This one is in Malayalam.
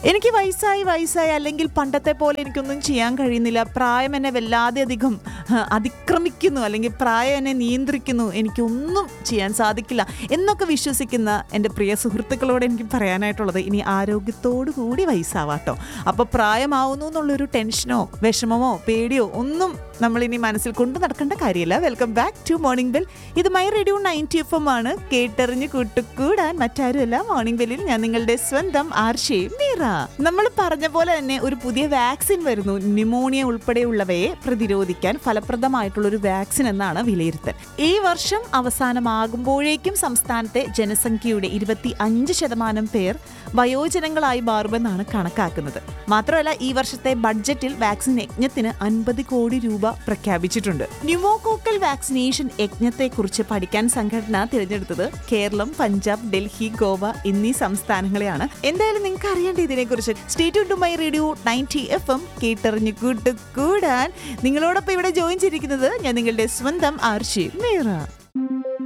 എനിക്ക് വയസ്സായി വയസ്സായി അല്ലെങ്കിൽ പണ്ടത്തെ പോലെ എനിക്കൊന്നും ചെയ്യാൻ കഴിയുന്നില്ല പ്രായം എന്നെ വല്ലാതെ അധികം ആ, അതിക്രമിക്കുന്നു അല്ലെങ്കിൽ പ്രായം എന്നെ നിയന്ത്രിക്കുന്നു എനിക്കൊന്നും ചെയ്യാൻ സാധിക്കില്ല എന്നൊക്കെ വിശ്വസിക്കുന്ന എൻ്റെ പ്രിയ സുഹൃത്തുക്കളോട് എനിക്ക് പറയാനായിട്ടുള്ളത് ഇനി ആരോഗ്യത്തോടു കൂടി വയസ്സാവാട്ടോ അപ്പോൾ പ്രായമാവുന്നു എന്നുള്ളൊരു ടെൻഷനോ വിഷമമോ പേടിയോ ഒന്നും നമ്മളിനി മനസ്സിൽ കൊണ്ടു നടക്കേണ്ട കാര്യമില്ല welcome back to morning bell ഇത് my radio ninety F M ആണ് കേട്ടെറിഞ്ഞ് കൂട്ടുകൂടാൻ മറ്റാരുമല്ല മോർണിംഗ് ബെല്ലിൽ ഞാൻ നിങ്ങളുടെ സ്വന്തം ആർഷയും മീറ നമ്മൾ പറഞ്ഞ പോലെ തന്നെ ഒരു പുതിയ വാക്സിൻ വരുന്നു ന്യൂമോണിയ ഉൾപ്പെടെയുള്ളവയെ പ്രതിരോധിക്കാൻ ഫലപ്രദമായിട്ടുള്ള ഒരു വാക്സിൻ എന്നാണ് വിലയിരുത്തൽ ഈ വർഷം അവസാനമാകുമ്പോഴേക്കും സംസ്ഥാനത്തെ ജനസംഖ്യയുടെ ഇരുപത്തി അഞ്ച് ശതമാനം പേർ വയോജനങ്ങളായി മാറുമെന്നാണ് കണക്കാക്കുന്നത് മാത്രമല്ല ഈ വർഷത്തെ ബഡ്ജറ്റിൽ വാക്സിൻ യജ്ഞത്തിന് അൻപത് കോടി രൂപ പ്രഖ്യാപിച്ചിട്ടുണ്ട് ന്യൂമോകോക്കൽ വാക്സിനേഷൻ യജ്ഞത്തെക്കുറിച്ച് പഠിക്കാൻ സംഘടന തിരഞ്ഞെടുത്തത് കേരളം പഞ്ചാബ് ഡൽഹി ഗോവ എന്നീ സംസ്ഥാനങ്ങളെയാണ് എന്തായാലും നിങ്ങൾക്ക് അറിയേണ്ട ഇതിനെക്കുറിച്ച് stay tuned to my radio ninety F M കേട്ടറിഞ്ഞ് കൂട്ട് കൂടാൻ നിങ്ങളോടൊപ്പം ഇവിടെ ജോയിൻ ചെയ്തിരിക്കുന്നത് ഞാൻ നിങ്ങളുടെ സ്വന്തം ആർഷി മീറ